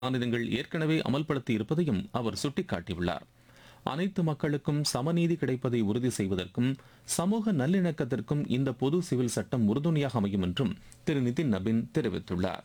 மாநிலங்கள் ஏற்கனவே அமல்படுத்தி இருப்பதையும் அவர் சுட்டிக்காட்டியுள்ளார் அனைத்து மக்களுக்கும் சமநீதி கிடைப்பதை உறுதி செய்வதற்கும் சமூக நல்லிணக்கத்திற்கும் இந்த பொது சிவில் சட்டம் உறுதுணையாக அமையும் என்றும் திரு நிதின் நபின் தெரிவித்துள்ளார்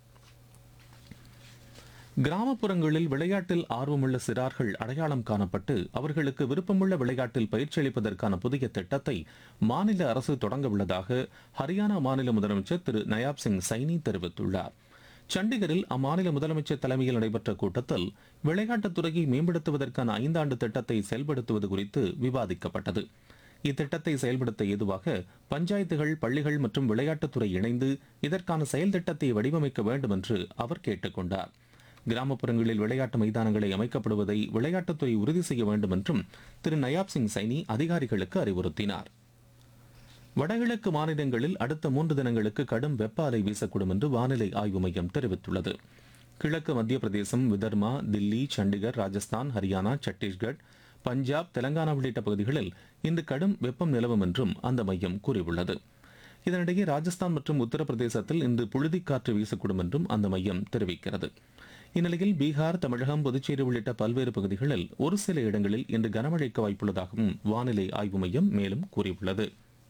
கிராமப்புறங்களில் விளையாட்டில் ஆர்வமுள்ள சிறார்கள் அடையாளம் காணப்பட்டு அவர்களுக்கு விருப்பமுள்ள விளையாட்டில் பயிற்சி அளிப்பதற்கான புதிய திட்டத்தை மாநில அரசு தொடங்க உள்ளதாக ஹரியானா மாநில முதலமைச்சர் திரு நயாப் சிங் சைனி தெரிவித்துள்ளார் சண்டிகரில் அம்மாநில முதலமைச்சர் தலைமையில் நடைபெற்ற கூட்டத்தில் விளையாட்டுத் துறையை மேம்படுத்துவதற்கான ஐந்தாண்டு திட்டத்தை செயல்படுத்துவது குறித்து விவாதிக்கப்பட்டது இத்திட்டத்தை செயல்படுத்த ஏதுவாக பஞ்சாயத்துகள் பள்ளிகள் மற்றும் விளையாட்டுத்துறை இணைந்து இதற்கான செயல் திட்டத்தை வடிவமைக்க வேண்டும் என்று அவர் கேட்டுக்கொண்டார் கிராமப்புறங்களில் விளையாட்டு மைதானங்களை அமைக்கப்படுவதை விளையாட்டுத்துறை உறுதி செய்ய வேண்டும் என்றும் திரு நயாப் சிங் சைனி அதிகாரிகளுக்கு அறிவுறுத்தினார் வடகிழக்கு மாநிலங்களில் அடுத்த மூன்று தினங்களுக்கு கடும் வெப்ப அலை வீசக்கூடும் என்று வானிலை ஆய்வு மையம் தெரிவித்துள்ளது கிழக்கு மத்திய பிரதேசம் விதர்மா தில்லி சண்டிகர் ராஜஸ்தான் ஹரியானா சத்தீஸ்கர் பஞ்சாப் தெலங்கானா உள்ளிட்ட பகுதிகளில் இன்று கடும் வெப்பம் நிலவும் என்றும் அந்த மையம் கூறியுள்ளது இதனிடையே ராஜஸ்தான் மற்றும் உத்தரப்பிரதேசத்தில் இன்று புழுதிக்காற்று வீசக்கூடும் என்றும் அந்த மையம் தெரிவிக்கிறது இந்நிலையில் பீகார் தமிழகம் புதுச்சேரி உள்ளிட்ட பல்வேறு பகுதிகளில் ஒரு சில இடங்களில் இன்று கனமழைக்கு வாய்ப்புள்ளதாகவும் வானிலை ஆய்வு மையம் மேலும் கூறியுள்ளது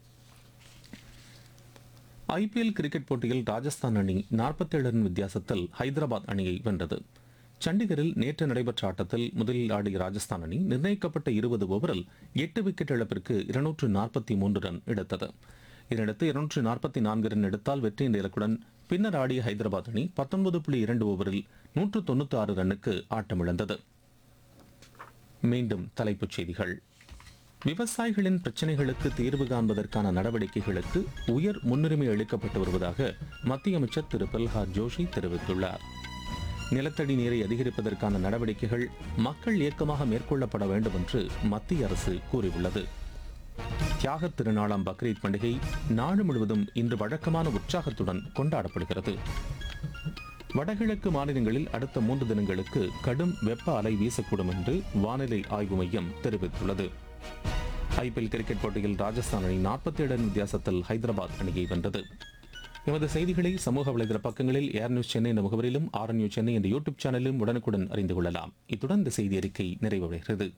ஐபிஎல் கிரிக்கெட் போட்டியில் ராஜஸ்தான் அணி 47 ரன் வித்தியாசத்தில் ஹைதராபாத் அணியை வென்றது சண்டிகரில் நேற்று நடைபெற்ற ஆட்டத்தில் முதலில் ஆடிய ராஜஸ்தான் அணி நிர்ணயிக்கப்பட்ட இருபது ஓவரில் எட்டு விக்கெட் இழப்பிற்கு இருநூற்று நாற்பத்தி மூன்று ரன் எடுத்தது இதனடுத்து இருநூற்று நாற்பத்தி நான்கு ரன் எடுத்தால் வெற்றி என்ற இலக்குடன் பின்னர் ஆடிய ஹைதராபாத் அணி பத்தொன்பது புள்ளி இரண்டு ஓவரில் நூற்று தொண்ணூற்றி ஆறு ரன்னுக்கு ஆட்டமிழந்தது மீண்டும் தலைப்புச் செய்திகள் விவசாயிகளின் பிரச்சனைகளுக்கு தீர்வு காண்பதற்கான நடவடிக்கைகளுக்கு உயர் முன்னுரிமை அளிக்கப்பட்டு வருவதாக மத்திய அமைச்சர் திரு பிரல்ஹாத் ஜோஷி தெரிவித்துள்ளார் நிலத்தடி நீரை அதிகரிப்பதற்கான நடவடிக்கைகள் மக்கள் இயக்கமாக மேற்கொள்ளப்பட வேண்டும் என்று மத்திய அரசு கூறியுள்ளது தியாகத் திருநாளாம் பக்ரீத் பண்டிகை நாடு முழுவதும் இன்று வழக்கமான உற்சாகத்துடன் கொண்டாடப்படுகிறது வடகிழக்கு மாநிலங்களில் அடுத்த மூன்று தினங்களுக்கு கடும் வெப்ப அலை வீசக்கூடும் என்று வானிலை ஆய்வு மையம் தெரிவித்துள்ளது ஐபிஎல் கிரிக்கெட் போட்டியில் ராஜஸ்தான் அணி 47 ரன் வித்தியாசத்தில் ஹைதராபாத் அணியை வென்றது எமது செய்திகளை சமூக வலைதள பக்கங்களில் ஏர் நியூஸ் சென்னை என்ற முகவரிலும் ஆர் நியூஸ் சென்னை என்ற யூடியூப் சேனலிலும் உடனுக்குடன் அறிந்து கொள்ளலாம் இத்துடன் இந்த செய்தி அறிக்கை நிறைவடைகிறது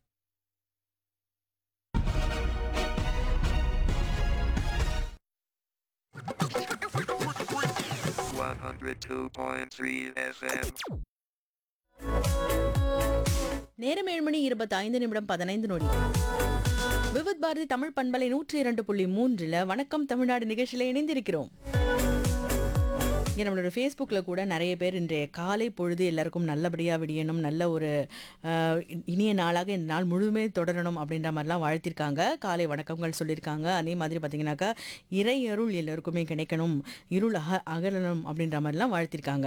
One hundred two point three FM. நேரம் ஏழு மணி இருபத்தி ஐந்து நிமிடம் பதினைந்து நொடி விவித் பாரதி தமிழ் பண்பலை நூற்றி இரண்டு புள்ளி மூன்றுல வணக்கம் தமிழ்நாடு நிகழ்ச்சியில இணைந்திருக்கிறோம் இங்கே நம்மளோட ஃபேஸ்புக்கில் கூட நிறைய பேர் இன்றைய காலை பொழுது எல்லாருக்கும் நல்லபடியாக விடியணும் நல்ல ஒரு அஹ், இனிய நாளாக இந்த நாள் முழுமே தொடரணும் அப்படின்ற மாதிரிலாம் வாழ்த்திருக்காங்க காலை வணக்கங்கள் சொல்லியிருக்காங்க அதே மாதிரி பார்த்தீங்கன்னாக்கா இறை அருள் எல்லாருக்குமே கிடைக்கணும் இருள் அக அகலணும் அப்படின்ற மாதிரிலாம் வாழ்த்திருக்காங்க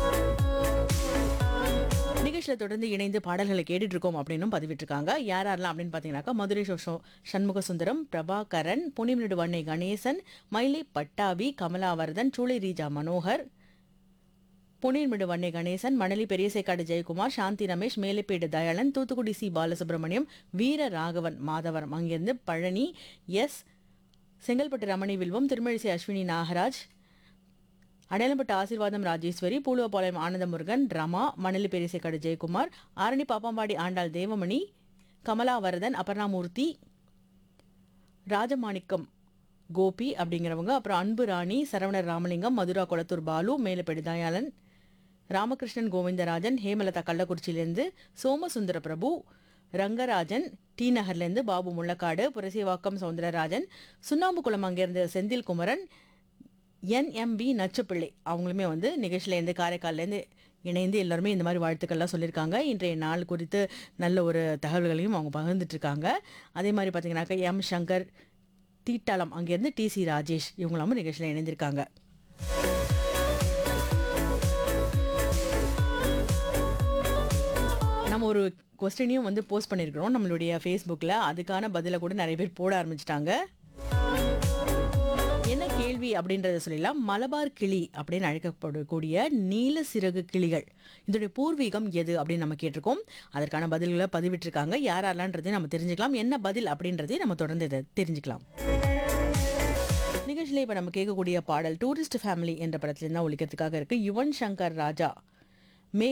நிகழ்ச்சியில் தொடர்ந்து இணைந்து பாடல்களை கேட்டுட்டு இருக்கோம் அப்படின்னும் பதிவிட்டிருக்காங்க யார் யாரெல்லாம் அப்படின்னு பார்த்தீங்கன்னாக்கா மதுரை சோஷோ சண்முக சுந்தரம் பிரபாகரன் புனிமிடு வண்ணை கணேசன் மயிலை பட்டாபி கமலாவர்தன் சூளை ரீஜா மனோகர் புனிர்மிடு வண்ணை கணேசன் மணலி பெரியசைக்காடு ஜெயக்குமார் சாந்தி ரமேஷ் மேலப்பேடு தயாளன் தூத்துக்குடி சி பாலசுப்ரமணியம் வீர ராகவன் மாதவரம் அங்கிருந்து பழனி எஸ் செங்கல்பட்டு ரமணி வில்வம் திருமழிசை அஸ்வினி நாகராஜ் அடையாளப்பட்ட ஆசீர்வாதம் ராஜேஸ்வரி பூலுவபாளையம் ஆனந்தமுருகன் ரமா மணலி பெரிசைக்காடு ஜெயக்குமார் ஆரணி பாப்பாம்பாடி ஆண்டாள் தேவமணி கமலாவரதன் அபர்ணாமூர்த்தி ராஜமாணிக்கம் கோபி அப்படிங்கிறவங்க அப்புறம் அன்பு ராணி சரவணர் ராமலிங்கம் மதுரா கொளத்தூர் பாலு மேலப்பெடு தயாளன் ராமகிருஷ்ணன் கோவிந்தராஜன் ஹேமலதா கள்ளக்குறிச்சியிலேருந்து சோமசுந்தர பிரபு ரங்கராஜன் டி நகர்லேருந்து பாபு முள்ளக்காடு புரசிவாக்கம் சவுந்தரராஜன் சுண்ணாம்புக்குளம் அங்கேருந்து செந்தில் குமரன் என்எம்பி நச்சுப்பிள்ளை அவங்களுமே வந்து நிகழ்ச்சியிலேருந்து காரைக்கால்லேருந்து இணைந்து எல்லாருமே இந்த மாதிரி வாழ்த்துக்கள்லாம் சொல்லியிருக்காங்க இன்றைய நாள் குறித்து நல்ல ஒரு தகவல்களையும் அவங்க பகிர்ந்துட்டு இருக்காங்க அதே மாதிரி பார்த்தீங்கன்னாக்கா எம் சங்கர் தீட்டாளம் அங்கேருந்து டிசி ராஜேஷ் இவங்களாமும் நிகழ்ச்சியில் இணைந்திருக்காங்க நம்ம ஒரு கொஸ்டினையும் வந்து போஸ்ட் பண்ணியிருக்கிறோம் நம்மளுடைய ஃபேஸ்புக்கில் அதுக்கான பதிலை கூட நிறைய பேர் போட ஆரம்பிச்சிட்டாங்க என்ன கேள்வி அப்படின்றத சொல்லிடலாம் மலபார் கிளி அப்படின்னு அழைக்கப்படக்கூடிய நீல சிறகு கிளிகள் இதோடைய பூர்வீகம் எது அப்படின்னு நம்ம கேட்டிருக்கோம் அதற்கான பதில்களை பதிவிட்டிருக்காங்க யார் யாரெல்லான்றதையும் நம்ம தெரிஞ்சுக்கலாம் என்ன பதில் அப்படின்றதையும் நம்ம தொடர்ந்து இதை தெரிஞ்சுக்கலாம் நிகழ்ச்சியில் இப்போ நம்ம கேட்கக்கூடிய பாடல் டூரிஸ்ட் ஃபேமிலி என்ற படத்துல தான் ஒழிக்கிறதுக்காக இருக்கு யுவன் சங்கர் ராஜா